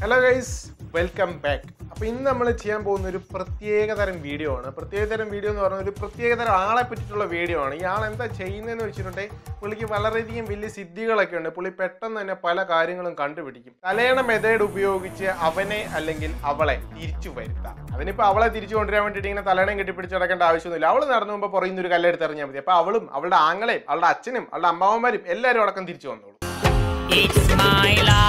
Hello guys welcome back അപ്പോൾ ഇന്ന് നമ്മൾ ചെയ്യാൻ പോകുന്ന ഒരു പ്രത്യേകതരം വീഡിയോ ആണ് പ്രത്യേകതരം വീഡിയോ എന്ന് പറഞ്ഞാൽ ഒരു പ്രത്യേകതരം ആളെ പറ്റിയിട്ടുള്ള വീഡിയോ ആണ് ഈ ആൾ എന്താ ചെയ്യുന്നതെന്ന് വെച്ചിട്ടുണ്ടെങ്കിൽ പുള്ളിക്ക് വളരെയധികം വലിയ സിദ്ധികളൊക്കെ ഉണ്ട് പുള്ളി പെട്ടെന്ന് തന്നെ പല കാര്യങ്ങളും കണ്ടുപിടിക്കും തലയണ മെത്തേഡ് ഉപയോഗിച്ച് അവനെ അല്ലെങ്കിൽ അവളെ തിരിച്ചു വരുത്താം അതിനിപ്പോൾ അവളെ തിരിച്ചു കൊണ്ടുവരാൻ വേണ്ടിയിട്ട് ഇങ്ങനെ തലയണം കെട്ടിപ്പിടിച്ച് നടക്കേണ്ട ആവശ്യമൊന്നില്ല അവൾ നടന്നു പോകുമ്പോൾ പുറയുന്ന ഒരു കല്ലെടുത്ത് എറിഞ്ഞാൽ മതി അപ്പോൾ അവളും അവളുടെ ആങ്ങളെയും അവളുടെ അച്ഛനും അവളുടെ അമ്മാവന്മാരും എല്ലാവരും അടക്കം തിരിച്ചു വന്നോളൂ It's my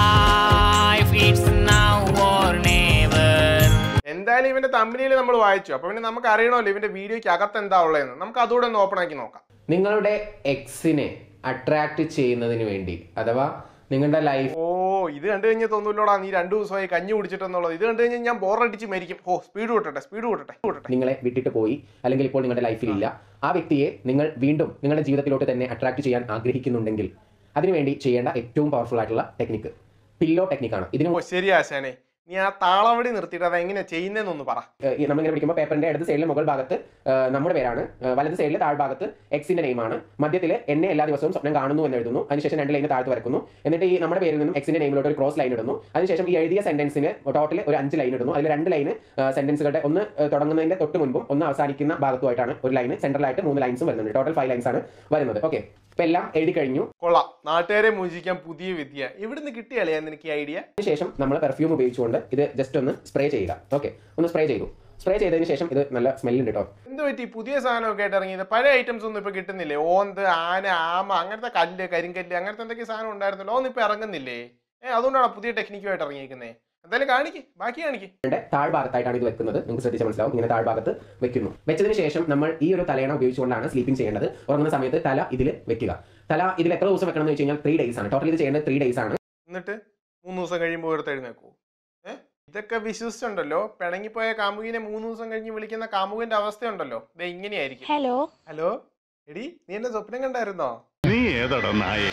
life, it's now or never. എന്തായാലും ഇവന്റെ തമ്പനിയിൽ നമ്മൾ വായിച്ചു അപ്പൊ പിന്നെ നമുക്ക് അറിയണമല്ലോ ഇവന്റെ വീഡിയോയ്ക്ക് അകത്ത് എന്താ ഉള്ളതെന്ന് നമുക്ക് അതുകൂടെ ഒന്ന് ഓപ്പൺ ആക്കി നോക്കാം നിങ്ങളുടെ എക്സിനെ അട്രാക്ട് ചെയ്യുന്നതിന് വേണ്ടി അഥവാ നിങ്ങളുടെ ലൈഫ് ഓ ഇത് കണ്ടു കഴിഞ്ഞാൽ തോന്നൂല്ലോടാ നീ രണ്ടു ദിവസമായി കഞ്ഞി കുടിച്ചിട്ടെന്നുള്ളത് ഇത് കണ്ടു കഴിഞ്ഞാൽ ഞാൻ ബോറടിച്ച് മരിക്കും ഓ സ്പീഡ് കൂട്ടട്ടെ സ്പീഡ് കൂട്ടട്ടെ കൂട്ടട്ടെ നിങ്ങളെ വിട്ടിട്ട് പോയി അല്ലെങ്കിൽ ഇപ്പോൾ നിങ്ങളുടെ ലൈഫിൽ ഇല്ല ആ വ്യക്തിയെ നിങ്ങൾ വീണ്ടും നിങ്ങളുടെ ജീവിതത്തിലോട്ട് തന്നെ അട്രാക്ട് ചെയ്യാൻ ആഗ്രഹിക്കുന്നുണ്ടെങ്കിൽ അതിനുവേണ്ടി ചെയ്യേണ്ട ഏറ്റവും പവർഫുൾ ആയിട്ടുള്ള ടെക്നിക്ക് പില്ലോ ടെക്നിക്കാണ് ഇതിന് ഓ ശരി ആശാനെ നീ ആ താളവടി നിർത്തിയിട്ട് അത് എങ്ങനെ ചെയ്യുന്നതെന്നൊന്ന് പറ ഏഹ് ഈ നമ്മളിങ്ങനെ പിടിക്കുമ്പോൾ പേപ്പറിന്റെ ഇടത് സൈഡിൽ മുകൾ ഭാഗത്ത് ഏഹ് നമ്മുടെ പേരാണ് ഏഹ് വലത് സൈഡിൽ താഴ്ഭാഗത്ത് എക്സിന്റെ നെയിമാണ് മധ്യത്തിൽ എന്നെ എല്ലാ ദിവസവും സ്വപ്നം കാണുന്നു എന്ന് എഴുതുന്നു അതിനുശേഷം രണ്ട് ലൈൻ താഴ്ത്ത് വരക്കുന്നു എന്നിട്ട് ഈ നമ്മുടെ പേരിൽ നിന്നും എക്സിന്റെ നെയിമിലോട്ട് ഒരു ക്രോസ് ലൈൻ ഇടുന്നു അതിനുശേഷം ഈ എഴുതിയ സെന്റൻസിന് ടോട്ടൽ ഒരു അഞ്ച് ലൈൻ ഇടുന്നു അതിൽ രണ്ട് ലൈൻ സെന്റൻസുകളുടെ ഒന്ന് ഏഹ് തുടങ്ങുന്നതിന്റെ തൊട്ട് മുൻപും ഒന്ന് അവസാനിക്കുന്ന ഭാഗത്തുമായിട്ടാണ് ഒരു ലൈൻ സെൻട്രലായിട്ട് മൂന്ന് ലൈൻസും വരുന്നുണ്ട് ടോട്ടൽ ഫൈവ് ലൈൻസ് ആണ് വരുന്നത് ഓക്കെ ഇപ്പൊ എല്ലാം എഴുതി കഴിഞ്ഞു കൊള്ളാം നാട്ടുകാരെ മോചിക്കാൻ പുതിയ വിദ്യ ഇവിടുന്ന് കിട്ടിയാലേ നിനക്ക് ഈ ഐഡിയ അതിനുശേഷം നമ്മൾ പെർഫ്യൂം ഉപയോഗിച്ചുകൊണ്ട് ഇത് ജസ്റ്റ് ഒന്ന് സ്പ്രേ ചെയ്യുക ഓക്കെ ഒന്ന് സ്പ്രേ ചെയ്തു സ്പ്രേ ചെയ്തതിന് ശേഷം ഇത് നല്ല സ്മെല്ലുണ്ട് കേട്ടോ എന്ത് പറ്റി പുതിയ സാധനമൊക്കെ ആയിട്ട് ഇറങ്ങിയത് പഴയ ഐറ്റംസ് ഒന്നും ഇപ്പൊ കിട്ടുന്നില്ലേ ഓന്ത് ആന ആമ അങ്ങനത്തെ കല്ല് കരിങ്കല്ല് അങ്ങനത്തെ എന്തൊക്കെ സാധനം ഉണ്ടായിരുന്നല്ലോ ഒന്നും ഇപ്പൊ ഇറങ്ങുന്നില്ലേ ഏഹ് അതുകൊണ്ടാണ് പുതിയ ടെക്നിക്കുമായിട്ട് ഇറങ്ങിയിരിക്കുന്നത് എന്തായാലും കാണിക്ക് ബാക്കി കാണിക്ക് യുടെ താഴ്ഭാഗത്തായിട്ടാണ് ഇത് വെക്കുന്നത് നിങ്ങൾക്ക് ശ്രദ്ധിച്ചാൽ മനസ്സിലാവും ഇങ്ങനെ താഴ്ഭാഗത്ത് വെക്കുന്നു വെച്ചതിന് ശേഷം നമ്മൾ ഈ ഒരു തലയണ ഉപയോഗിച്ചുകൊണ്ടാണ് സ്ലീപ്പിംഗ് ചെയ്യേണ്ടത് ഉറങ്ങുന്ന സമയത്ത് തല ഇതിൽ വെക്കുക തല ഇതിൽ എത്ര ദിവസം വെക്കണം എന്ന് വെച്ച് കഴിഞ്ഞാൽ ത്രീ ഡേയ്സ് ആണ് ടോട്ടൽ ഇത് ചെയ്യേണ്ടത് ത്രീ ഡേയ്സ് ആണ് എന്നിട്ട് മൂന്ന് ദിവസം കഴിയുമ്പോൾ എടുത്ത് എഴുന്നേക്കൂ ഏഹ് ഇതൊക്കെ വിശ്വസിച്ചുണ്ടല്ലോ പിണങ്ങിപ്പോയ കാമുകിനെ മൂന്ന് ദിവസം കഴിഞ്ഞ് വിളിക്കുന്ന കാമുകിന്റെ അവസ്ഥയുണ്ടല്ലോ ഇത് ഇങ്ങനെയായിരിക്കും ഹലോ ഹലോ എടി നീ എന്നെ സ്വപ്നം കണ്ടായിരുന്നോ നീ ഏതാടാ നായ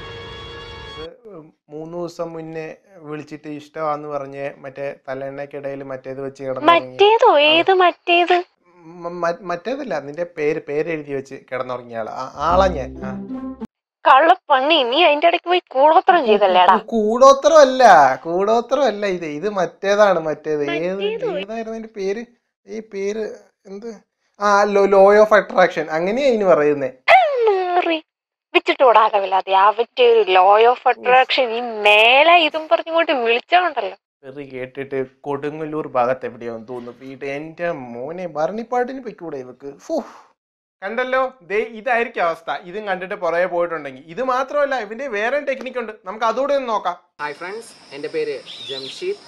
ഇത് മൂന്ന് ദിവസം മുന്നേ വിളിച്ചിട്ട് ഇഷ്ടമാന്ന് പറഞ്ഞ് മറ്റേ തലെണ്ണയ്ക്കിടയിൽ മറ്റേത് വെച്ച് കിടന്നുറങ്ങി മറ്റേതോ ഏത് മറ്റേത് മ- മ- മറ്റേതല്ല നിന്റെ പേര് പേര് എഴുതി വെച്ച് കിടന്നുറങ്ങിയ ആള് ആ- ആളാ ഞാൻ ആ. കള്ളപ്പണ്ണി നീ അതിന്റെ ഇടയ്ക്ക് പോയി കൂടോത്രം ചെയ്തല്ലേടാ കൂടോത്രം അല്ല കൂടോത്രം അല്ല ഇത് ഇത് മറ്റേതാണ് മറ്റേത് ഏത് മറ്റേതോ? ഏതായിരുന്നു അതിന്റെ പേര് ഈ പേര് എന്ത് ആ ലോ ഓഫ് അട്രാക്ഷൻ അങ്ങനെയാ ഇതിന് പറയുന്നേ മാറി വിച്ചിട്ട് ഓടാകവില്ലാതെ അവന്റെ ഒരു ലോ ഓഫ് അട്രാക്ഷൻ ഈ മേലെ ഇതും പറഞ്ഞുകൊണ്ട് വിളിച്ചോണ്ടല്ലോ തെറി കേട്ടിട്ട് കൊടുങ്ങല്ലൂർ ഭാഗത്ത് എവിടെയാന്ന് തോന്നുന്നു വീട് എന്റെ മോനെ ഭരണിപ്പാട്ടിന് പൊയ്ക്കൂടെ ഇവക്ക് ഫൂ കണ്ടല്ലോ ദേ ഇതായിരിക്കും അവസ്ഥ ഇതും കണ്ടിട്ട് പുറകെ പോയിട്ടുണ്ടെങ്കിൽ ഇത് മാത്രമല്ല ഇവന്റെ വേറെ ടെക്നിക്ക് ഉണ്ട് നമുക്ക് അതുകൂടെ ഒന്ന് നോക്കാം ഹായ് ഫ്രണ്ട്സ് എൻ്റെ പേര് ജംഷീദ്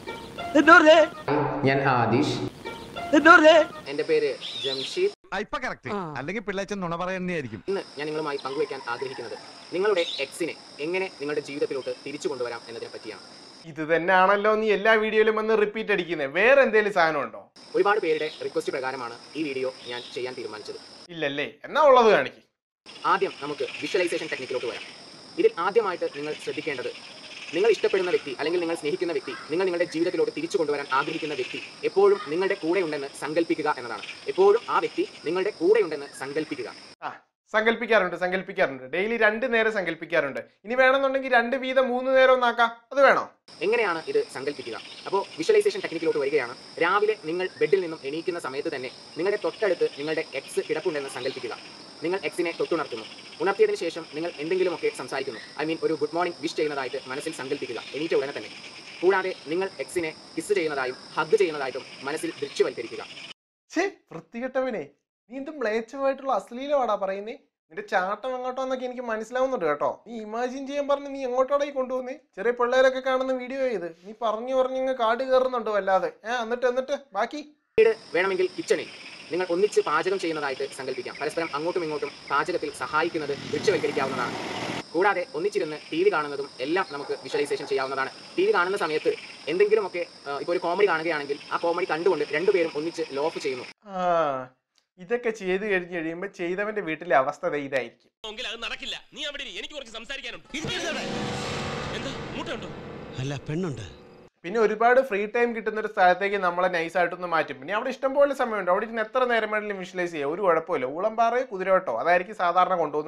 ഞാൻ ആദിഷ് എൻ്റെ പേര് ജംഷീദ് ഇപ്പൊ കറക്റ്റ് അല്ലെങ്കിൽ പിള്ളേച്ചൻ നുണ പറയുന്നതായിരിക്കും ഇന്ന് ഞാൻ നിങ്ങളുമായി പങ്കുവയ്ക്കാൻ ആഗ്രഹിക്കുന്നത് നിങ്ങളുടെ എക്സിനെ എങ്ങനെ നിങ്ങളുടെ ജീവിതത്തിലോട്ട് തിരിച്ചു കൊണ്ടുവരാം എന്നതിനെ പറ്റിയാണ് ഇത് തന്നെയാണല്ലോ നീ എല്ലാ വീഡിയോയിലും വന്ന് റിപ്പീറ്റ് അടിക്കുന്നത് വേറെ എന്തെങ്കിലും സാധനം ഉണ്ടോ ഒരുപാട് പേരുടെ റിക്വസ്റ്റ് പ്രകാരമാണ് ഈ വീഡിയോ ഞാൻ ചെയ്യാൻ തീരുമാനിച്ചത് ഇല്ലല്ലേ എന്നാ ഉള്ളത് കാണിക്ക് ആദ്യം നമുക്ക് വിഷ്വലൈസേഷൻ ടെക്നിക്കിലോട്ട് വരാം ഇതിൽ ആദ്യമായിട്ട് നിങ്ങൾ ശ്രദ്ധിക്കേണ്ടത് നിങ്ങൾ ഇഷ്ടപ്പെടുന്ന വ്യക്തി അല്ലെങ്കിൽ നിങ്ങൾ സ്നേഹിക്കുന്ന വ്യക്തി നിങ്ങൾ നിങ്ങളുടെ ജീവിതത്തിലോട്ട് തിരിച്ചു കൊണ്ടുവരാൻ ആഗ്രഹിക്കുന്ന വ്യക്തി എപ്പോഴും നിങ്ങളുടെ കൂടെ ഉണ്ടെന്ന് സങ്കല്പിക്കുക എന്നതാണ് എപ്പോഴും ആ വ്യക്തി നിങ്ങളുടെ കൂടെ ഉണ്ടെന്ന് സങ്കല്പിക്കുക ആ സങ്കല്പിക്കാറുണ്ട് സങ്കല്പിക്കാറുണ്ട് ഡെയിലി രണ്ട് നേരം സങ്കല്പിക്കാറുണ്ട് ഇനി വേണമെന്നുണ്ടെങ്കിൽ രണ്ട് വീതം മൂന്ന് നേരം ഒന്നാക്കാം അത് വേണോ എങ്ങനെയാണ് ഇത് സങ്കല്പിക്കുക അപ്പോൾ വിഷ്വലൈസേഷൻ ടെക്നിക്കിലോട്ട് വരികയാണ് രാവിലെ നിങ്ങൾ ബെഡിൽ നിന്നും എണീക്കുന്ന സമയത്ത് തന്നെ നിങ്ങളുടെ തൊട്ടടുത്ത് നിങ്ങളുടെ എക്സ് കിടപ്പുണ്ടെന്ന് സങ്കല്പിക്കുക നിങ്ങൾ എക്സിനെ തൊട്ടുണർത്തുന്നു ഉണർത്തിയതിനു ശേഷം നിങ്ങൾ എന്തെങ്കിലുമൊക്കെ സംസാരിക്കുന്നു ഐ മീൻ ഒരു ഗുഡ് മോർണിംഗ് വിഷ് ചെയ്യുന്നതായിട്ട് മനസ്സിൽ സങ്കല്പിക്കുക എണീറ്റ ഉടനെ തന്നെ കൂടാതെ നിങ്ങൾ എക്സിനെ കിസ് ചെയ്യുന്നതായും ഹഗ് ചെയ്യുന്നതായിട്ടും മനസ്സിൽ ദൃശ്യവൽക്കരിക്കുക ഛേ വൃത്തികെട്ടവനെ നീ എന്ത് മ്ലേച്ഛമായിട്ടുള്ള അശ്ലീലമാടാ പറയുന്നേ നിന്റെ ചാട്ടം എങ്ങോട്ടാന്നൊക്കെ എനിക്ക് മനസ്സിലാവുന്നുണ്ട് കേട്ടോ നീ ഇമാജിൻ ചെയ്യാൻ പറഞ്ഞ് നീ എങ്ങോട്ടാടാ ഈ കൊണ്ടുപോകുന്നേ ചെറിയ പിള്ളേരൊക്കെ കാണുന്ന വീഡിയോ ഇത് നീ പറഞ്ഞു പറഞ്ഞു ഇങ്ങ് കാട് കയറുന്നുണ്ട് വല്ലാതെ ഏ എന്നിട്ട് എന്നിട്ട് ബാക്കി വേണമെങ്കിൽ കിച്ചണിൽ നിങ്ങൾ ഒന്നിച്ച് പാചകം ചെയ്യുന്നതായിട്ട് സങ്കല്പിക്കാം പരസ്പരം അങ്ങോട്ടും ഇങ്ങോട്ടും പാചകത്തിൽ സഹായിക്കുന്നത് ദൃശ്യവൽക്കരിക്കാവുന്നതാണ് കൂടാതെ ഒന്നിച്ചിരുന്ന് ടി വി കാണുന്നതും എല്ലാം നമുക്ക് വിഷ്വലൈസേഷൻ ചെയ്യാവുന്നതാണ് ടി വി കാണുന്ന സമയത്ത് എന്തെങ്കിലുമൊക്കെ ഇപ്പോൾ ഒരു കോമഡി കാണുകയാണെങ്കിൽ ആ കോമഡി കണ്ടുകൊണ്ട് രണ്ടുപേരും ഒന്നിച്ച് ലോഫ് ചെയ്യുന്നു ആ ഇതൊക്കെ ചെയ്ത് കഴിഞ്ഞ് കഴിയുമ്പോൾ ചെയ്തവന്റെ വീട്ടിലെ അവസ്ഥ ദേ ഇതായിരിക്കും എങ്കിൽ അത് നടക്കില്ല നീ അവിടെ ഇരി. എനിക്ക് കുറച്ച് സംസാരിക്കാനുണ്ട് എന്താ മൂട്ടുണ്ടോ അല്ല പെണ്ണുണ്ട് പിന്നെ ഒരുപാട് ഫ്രീ ടൈം കിട്ടുന്ന ഒരു സ്ഥലത്തേക്ക് നമ്മളെ നൈസായിട്ടൊന്ന് മാറ്റും പിന്നെ അവിടെ ഇഷ്ടംപോലെ സമയമുണ്ട് അവിടെ ഇരുന്ന് എത്ര നേരം വേണമെങ്കിലും വിഷ്വലൈസ് ചെയ്യാം ഒരു കുഴപ്പമില്ല ഊളംപാറയോ കുതിരവട്ടോ അതായിരിക്കും സാധാരണ കൊണ്ടുപോകുന്ന സ്ഥലം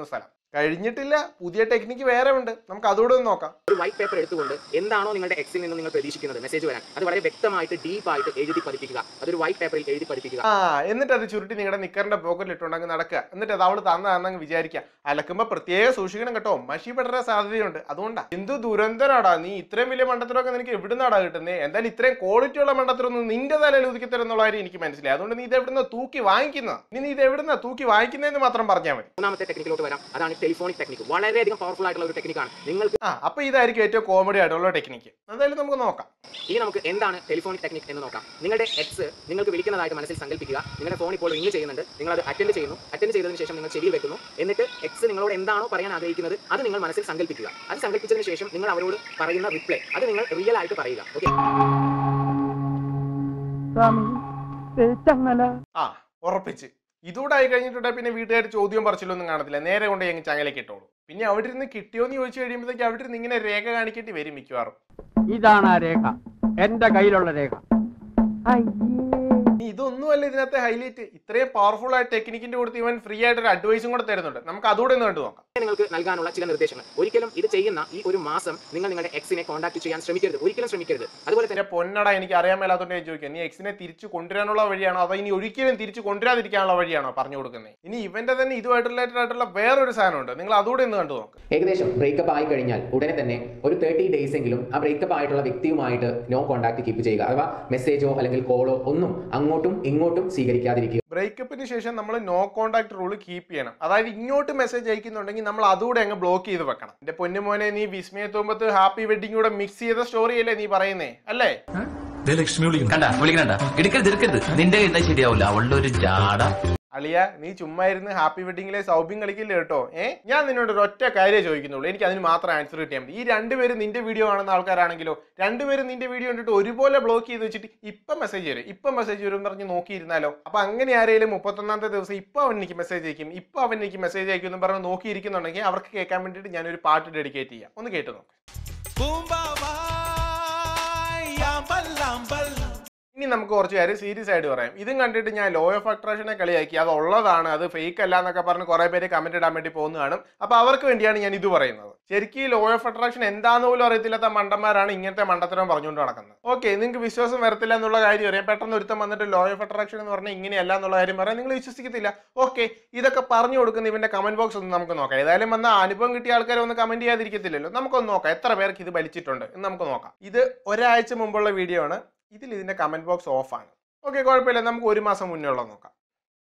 കഴിഞ്ഞിട്ടില്ല പുതിയ ടെക്നിക്ക് വേറെ ഉണ്ട് നമുക്ക് അതുകൂടെ ഒന്ന് നോക്കാം ഒരു വൈറ്റ് പേപ്പർ എടുത്തുകൊണ്ട് എന്താണോ നിങ്ങളുടെ എക്സിൽ നിന്ന് നിങ്ങൾ പ്രതീക്ഷിക്കുന്നത് മെസ്സേജ് വരാൻ അത് വളരെ വ്യക്തമായിട്ട് ഡീപ്പായിട്ട് എഴുതി പതിപ്പിക്കുക അതൊരു വൈറ്റ് പേപ്പറിൽ എഴുതി പതിപ്പിക്കുക ആ എന്നിട്ട് അത് ചുരുട്ടി നിങ്ങളുടെ നിക്കറിന്റെ പോക്കറ്റിൽ ഇട്ടുണ്ടെങ്കിൽ നടക്കുക എന്നിട്ട് അത് അവള് തന്നതാണെന്ന് വിചാരിക്കുക അലക്കുമ്പോ പ്രത്യേകം സൂക്ഷിക്കണം കേട്ടോ മഷി പെടാൻ സാധ്യതയുണ്ട് അതുകൊണ്ടാ എന്ത് ദുരന്തനാടാ നീ ഇത്രയും വലിയ മണ്ടത്തരമൊക്കെ നിനക്ക് എവിടുന്നാടാ കിട്ടുന്നത് എന്തായാലും ഇത്രയും ക്വാളിറ്റി ഉള്ള മണ്ടത്തരൊന്നും നിന്റെ തലയിൽ ഒതുക്കി തരുന്നുള്ള കാര്യം എനിക്ക് മനസ്സിലായി അതുകൊണ്ട് നീ ഇത് എവിടുന്ന തൂക്കി വാങ്ങിക്കുന്ന ഇനി നീ ഇത് എവിടുന്ന തൂക്കി വാങ്ങിക്കുന്നതെന്ന് മാത്രം പറഞ്ഞാൽ മതി മൂന്നാമത്തെ ടെക്നിക്കിലോട്ട് വരാം അതാണ് ടെലിഫോണിക് ടെക്നിക്ക് വളരെയധികം പവർഫുൾ ആയിട്ടുള്ള ഒരു ടെക്നിക്കാണ് നിങ്ങൾക്ക് ആ അപ്പൊ ഇതായിരിക്കും ഏറ്റവും കോമഡി ആയിട്ടുള്ള ടെക്നിക്ക് എന്തായാലും നമുക്ക് നോക്കാം ഇനി നമുക്ക് എന്താണ് ടെലിഫോണിക് ടെക്നിക് എന്ന് നോക്കാം നിങ്ങളുടെ എക്സ് നിങ്ങൾക്ക് വിളിക്കുന്നതായിട്ട് മനസ്സിൽ സങ്കല്പിക്കുക നിങ്ങളുടെ ഫോൺ ഇപ്പോൾ റിംഗ് ചെയ്യുന്നുണ്ട് നിങ്ങൾ അത് അറ്റൻഡ് ചെയ്യുന്നു അറ്റൻഡ് ചെയ്തതിന് ശേഷം നിങ്ങൾ ചെവിയിൽ വെക്കുന്നു എന്നിട്ട് എക്സ് നിങ്ങളോട് എന്താണോ പറയാൻ ആഗ്രഹിക്കുന്നത് അത് നിങ്ങൾ മനസ്സിൽ സങ്കല്പിക്കുക അത് സങ്കല്പിച്ചതിന് ശേഷം നിങ്ങൾ അവരോട് പറയുന്ന റിപ്ലൈ അത് നിങ്ങൾ റിയൽ ആയിട്ട് പറയുക ഓക്കെ ആ ഉറപ്പിച്ച് ഇതൂടെ ആയി കഴിഞ്ഞിട്ടുണ്ടെങ്കിൽ പിന്നെ വീട്ടുകാർ ചോദ്യം പറച്ചിലൊന്നും കാണത്തില്ല നേരെ കൊണ്ട് ഞങ്ങൾ ചങ്ങലേക്ക് ഇട്ടോളൂ പിന്നെ അവിടെ ഇരുന്ന് കിട്ടിയോന്ന് ചോദിച്ചു കഴിയുമ്പോഴത്തേക്ക് അവിടെ ഇരുന്ന് ഇങ്ങനെ രേഖ കാണിക്കേണ്ടി വരും മിക്കവാറും ഇതാണ് ആ രേഖ എന്റെ കയ്യിലുള്ള രേഖ ഇനി ഇതൊന്നുമല്ല ഇതിനകത്തെ ഹൈലൈറ്റ് ഇത്രയും പവർഫുൾ ആയ ടെക്നിക്കിന്റെ കൊടുത്ത് ഇവൻ ഫ്രീ ആയിട്ട് ഒരു അഡ്വൈസും കൂടെ തരുന്നുണ്ട് നമുക്ക് അതുകൂടെ ഒന്ന് കണ്ടു നോക്കാം നിങ്ങൾക്ക് നൽകാനുള്ള ചില നിർദ്ദേശങ്ങൾ ഒരിക്കലും ഇത് ചെയ്യുന്ന ഈ ഒരു മാസം നിങ്ങൾ നിങ്ങളുടെ എക്സിനെ കോൺടാക്ട് ചെയ്യാൻ ശ്രമിക്കരുത് ഒരിക്കലും ശ്രമിക്കരുത് അതുപോലെ തന്നെ എന്റെ പൊന്നട എനിക്ക് അറിയാൻ മേലാത്തോണ്ട് ഞാൻ ചോദിക്കാം നീ എക്സിനെ തിരിച്ചു കൊണ്ടുവരാനുള്ള വഴിയാണോ അതോ ഇനി ഒരിക്കലും തിരിച്ചു കൊണ്ടുവരാതിരിക്കാനുള്ള വഴിയാണോ പറഞ്ഞു കൊടുക്കുന്നത് ഇനി ഇവന്റെ തന്നെ ഇതുമായിട്ട് റിലേറ്റഡ് ആയിട്ടുള്ള വേറൊരു സാധനമുണ്ട് നിങ്ങൾ അതുകൂടെ ഒന്ന് കണ്ടു നോക്ക് ഏകദേശം ബ്രേക്കപ്പ് ആയി കഴിഞ്ഞാൽ ഉടനെ തന്നെ ഒരു തേർട്ടി ഡേയ്സ് എങ്കിലും ആ ബ്രേക്കപ്പ് ആയിട്ടുള്ള വ്യക്തിയുമായിട്ട് നോ കോൺടാക്ട് കീപ്പ് ചെയ്യുക അഥവാ മെസ്സേജോ അല്ലെങ്കിൽ കോളോ ഒന്നും അങ്ങോട്ടും ഇങ്ങോട്ടും സ്വീകരിക്കാതിരിക്കുക ബ്രേക്കപ്പിന് ശേഷം നമ്മൾ നോ കോൺടാക്ട് റൂൾ കീപ്പ് ചെയ്യണം അതായത് ഇങ്ങോട്ട് മെസ്സേജ് അയക്കുന്നുണ്ടെങ്കിൽ നമ്മൾ അതുകൂടെ അങ്ങ് ബ്ലോക്ക് ചെയ്ത് വെക്കണം എന്റെ പൊന്നുമോനെ നീ വിസ്മയത്തോമ്പത്ത് ഹാപ്പി വെഡിങ് കൂടെ മിക്സ് ചെയ്ത സ്റ്റോറി അല്ലേ നീ പറയുന്നേ അല്ലേ കണ്ട വിളിക്കണ്ട എടുക്കരുത് എടുക്കരുത് നിന്റെ കയ്യിൽ ശരിയാവില്ല അവളുടെ ഒരു ജാട അളിയ നീ ചുമ്മാ ഇരുന്ന് ഹാപ്പി വെഡിങ്ങിലെ സൗഭ്യം കളിക്കില്ല കേട്ടോ ഏ ഞാൻ നിന്നോട് ഒരു ഒറ്റ കാര്യം ചോദിക്കുന്നുള്ളൂ എനിക്ക് അതിന് മാത്രം ആൻസർ കിട്ടിയാൽ മതി ഈ രണ്ടുപേരും നിന്റെ വീഡിയോ കാണുന്ന ആൾക്കാരാണെങ്കിലോ രണ്ടുപേരും നിന്റെ വീഡിയോ കണ്ടിട്ട് ഒരുപോലെ ബ്ലോക്ക് ചെയ്ത് വെച്ചിട്ട് ഇപ്പം മെസ്സേജ് വരും ഇപ്പം മെസ്സേജ് വരും എന്ന് പറഞ്ഞ് നോക്കിയിരുന്നാലോ അപ്പൊ അങ്ങനെ ആരെങ്കിലും മുപ്പത്തൊന്നാമത്തെ ദിവസം ഇപ്പൊ അവൻ എനിക്ക് മെസ്സേജ് അയക്കും ഇപ്പൊ അവൻ എനിക്ക് മെസ്സേജ് അയക്കും എന്ന് പറഞ്ഞ് നോക്കിയിരിക്കുന്നുണ്ടെങ്കിൽ അവർക്ക് കേൾക്കാൻ വേണ്ടിയിട്ട് ഞാനൊരു പാട്ട് ഡെഡിക്കേറ്റ് ചെയ്യാം ഒന്ന് കേട്ട് നോക്ക് ഇനി നമുക്ക് കുറച്ച് കാര്യം സീരിയസ് ആയിട്ട് പറയാം ഇതും കണ്ടിട്ട് ഞാൻ ലോ ഓഫ് അട്രാക്ഷനെ കളിയാക്കി അത് ഉള്ളതാണ് അത് ഫേക്ക് അല്ല എന്നൊക്കെ പറഞ്ഞ് കുറെ പേര് കമന്റ് ഇടാൻ വേണ്ടി പോകുന്ന കാണും അപ്പൊ അവർക്ക് വേണ്ടിയാണ് ഞാൻ ഇത് പറയുന്നത് ശരിക്കും ലോ ഓഫ് അട്രാക്ഷൻ എന്താന്ന് പോലും അറിയത്തില്ലാത്ത മണ്ടന്മാരാണ് ഇങ്ങനത്തെ മണ്ടത്തരം പറഞ്ഞുകൊണ്ട് നടക്കുന്നത് ഓക്കെ നിങ്ങൾക്ക് വിശ്വാസം വരത്തില്ല എന്നുള്ള കാര്യം അറിയാം പെട്ടെന്ന് ഒരുത്തം വന്നിട്ട് ലോ ഓഫ് അട്രാക്ഷൻ എന്ന് പറഞ്ഞാൽ ഇങ്ങനെയല്ല എന്നുള്ള കാര്യം പറയാൻ നിങ്ങൾ വിശ്വസിക്കത്തില്ല ഓക്കെ ഇതൊക്കെ പറഞ്ഞു കൊടുക്കുന്ന ഇവന്റെ കമന്റ് ബോക്സ് ഒന്ന് നമുക്ക് നോക്കാം ഏതായാലും വന്ന അനുഭവം കിട്ടിയ ആൾക്കാരെ ഒന്ന് കമന്റ് ചെയ്യാതിരിക്കത്തില്ലല്ലോ നമുക്കൊന്ന് നോക്കാം എത്ര പേർക്ക് ഇത് വലിച്ചിട്ടുണ്ട് എന്ന് നമുക്ക് നോക്കാം ഇത് ഒരാഴ്ച മുമ്പുള്ള വീഡിയോ ആണ് ഇതിൽ ഇതിന്റെ കമന്റ് ബോക്സ് ഓഫ് ആണ് ഓക്കെ കുഴപ്പമില്ല നമുക്ക് ഒരു മാസം മുന്നേ ഉള്ളത് നോക്കാം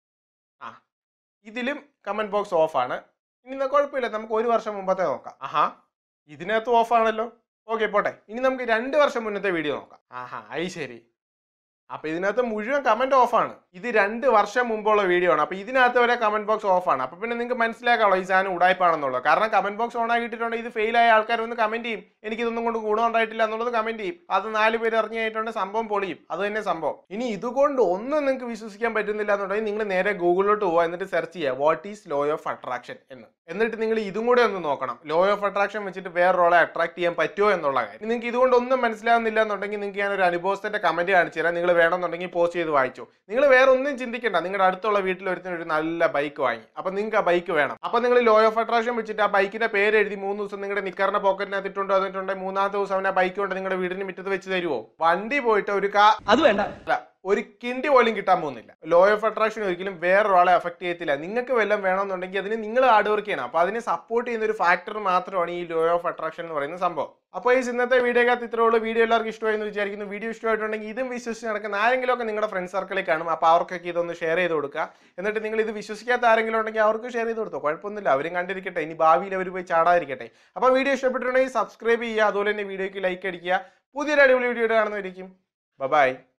ആ ഇതിലും കമന്റ് ബോക്സ് ഓഫ് ആണ് ഇനി എന്നാ കുഴപ്പമില്ല നമുക്ക് ഒരു വർഷം മുമ്പത്തെ നോക്കാം ആഹാ ഇതിനകത്ത് ഓഫ് ആണല്ലോ ഓക്കെ പോട്ടെ ഇനി നമുക്ക് രണ്ട് വർഷം മുന്നത്തെ വീഡിയോ നോക്കാം ആഹാ അത് ശരി അപ്പൊ ഇതിനകത്ത് മുഴുവൻ കമന്റ് ഓഫ് ആണ് ഇത് രണ്ട് വർഷം മുമ്പുള്ള വീഡിയോ ആണ് അപ്പൊ ഇതിനകത്ത് വരെ കമന്റ് ബോക്സ് ഓഫ് ആണ് അപ്പൊ പിന്നെ നിങ്ങൾക്ക് മനസ്സിലാക്കാമല്ലോ ഈ സാധനം ഉടായ്പാണെന്നുള്ളത് കാരണം കമന്റ് ബോക്സ് ഓൺ ആക്കിയിട്ടുണ്ടെങ്കിൽ ഇത് ഫെയിൽ ആയ ആൾക്കാർ ഒന്ന് കമന്റ് ചെയ്യും എനിക്ക് ഇതൊന്നും കൊണ്ട് ഗുണം ഉണ്ടായിട്ടില്ല എന്നുള്ളത് കമന്റ് ചെയ്യും അത് നാല് പേര് അറിഞ്ഞു കഴിഞ്ഞിട്ടുണ്ട് സംഭവം പൊളിയും അത് തന്നെ സംഭവം ഇനി ഇതുകൊണ്ട് ഒന്നും നിങ്ങൾക്ക് വിശ്വസിക്കാൻ പറ്റുന്നില്ല എന്നുണ്ടെങ്കിൽ നിങ്ങൾ നേരെ ഗൂഗിളിലോട്ട് പോവുക എന്നിട്ട് സെർച്ച് ചെയ്യുക what is law of attraction എന്ന് എന്നിട്ട് നിങ്ങൾ ഇതും കൂടെ ഒന്ന് നോക്കണം ലോ ഓഫ് അട്രാക്ഷൻ വെച്ചിട്ട് വേറൊരാളെ അട്രാക്ട് ചെയ്യാൻ പറ്റുമോ എന്നുള്ള കാര്യം നിങ്ങൾക്ക് ഇതുകൊണ്ട് ഒന്നും മനസ്സിലാവുന്നില്ല എന്നുണ്ടെങ്കിൽ നിങ്ങൾക്ക് ഞാൻ ഒരു അനുഭവത്തിന്റെ കമന്റ് കാണിച്ചു തരാം നിങ്ങൾ വേണമെന്നുണ്ടെങ്കിൽ പോസ്റ്റ് ചെയ്ത് വായിച്ചു നിങ്ങൾ വേറെ ഒന്നും ചിന്തിക്കണ്ട നിങ്ങളുടെ അടുത്തുള്ള വീട്ടിൽ ഒരുത്തിന് ഒരു നല്ല ബൈക്ക് വാങ്ങി അപ്പൊ നിങ്ങൾക്ക് ആ ബൈക്ക് വേണം അപ്പൊ നിങ്ങൾ ലോ ഓഫ് അട്രാക്ഷൻ വെച്ചിട്ട് ആ ബൈക്കിന്റെ പേര് എഴുതി മൂന്ന് ദിവസം നിങ്ങളുടെ നിക്കറിന്റെ പോക്കറ്റിനകത്ത് ഇട്ടുണ്ടോ അതിട്ടുണ്ടെങ്കിൽ മൂന്നാമത്തെ ദിവസം അവൻ ആ ബൈക്ക് കൊണ്ട് നിങ്ങളുടെ വീടിന് മുറ്റത്ത് വെച്ച് തരുമോ വണ്ടി പോയിട്ട് ഒരു കാ അത് വേണ്ട അല്ല ഒരു കിണ്ടി പോലും കിട്ടാൻ പോകുന്നില്ല ലോ ഓഫ് അട്രാക്ഷൻ ഒരിക്കലും വേറൊരാളെ അഫക്ട് ചെയ്യത്തില്ല നിങ്ങൾക്ക് വല്ലതും വേണമെന്നുണ്ടെങ്കിൽ അതിന് നിങ്ങൾ ഹാർഡ് വർക്ക് ചെയ്യണം അപ്പോൾ അതിനെ സപ്പോർട്ട് ചെയ്യുന്ന ഒരു ഫാക്ടർ മാത്രമാണ് ഈ ലോ ഓഫ് അട്രാക്ഷൻ എന്ന് പറയുന്ന സംഭവം അപ്പോൾ ഈ ഇന്നത്തെ വീഡിയോക്കകത്ത് ഇത്രേ ഉള്ളൂ വീഡിയോ എല്ലാവർക്കും ഇഷ്ടമായെന്ന് വിചാരിക്കുന്നു വീഡിയോ ഇഷ്ടമായിട്ടുണ്ടെങ്കിൽ ഇതും വിശ്വസിച്ച് നടക്കുന്ന ആരെങ്കിലും ഒക്കെ നിങ്ങളുടെ ഫ്രണ്ട് സർക്കിളിൽ കാണും അപ്പോൾ അവർക്കൊക്കെ ഇതൊന്ന് ഷെയർ ചെയ്ത് കൊടുക്കുക എന്നിട്ട് നിങ്ങൾ ഇത് വിശ്വസിക്കാത്ത ആരെങ്കിലും ഉണ്ടെങ്കിൽ അവർക്ക് ഷെയർ ചെയ്ത് കൊടുത്തോ കുഴപ്പമൊന്നുമില്ല അവരും കണ്ടിരിക്കട്ടെ ഇനി ഭാവിയിൽ അവർ പോയി ചാടാതിരിക്കട്ടെ അപ്പോൾ വീഡിയോ ഇഷ്ടപ്പെട്ടിട്ടുണ്ടെങ്കിൽ സബ്സ്ക്രൈബ് ചെയ്യുക അതുപോലെ തന്നെ വീഡിയോയ്ക്ക് ലൈക്ക് അടിക്കുക പുതിയൊരു അടിപൊളി വീഡിയോ കാണുന്നതായിരിക്കും ബൈ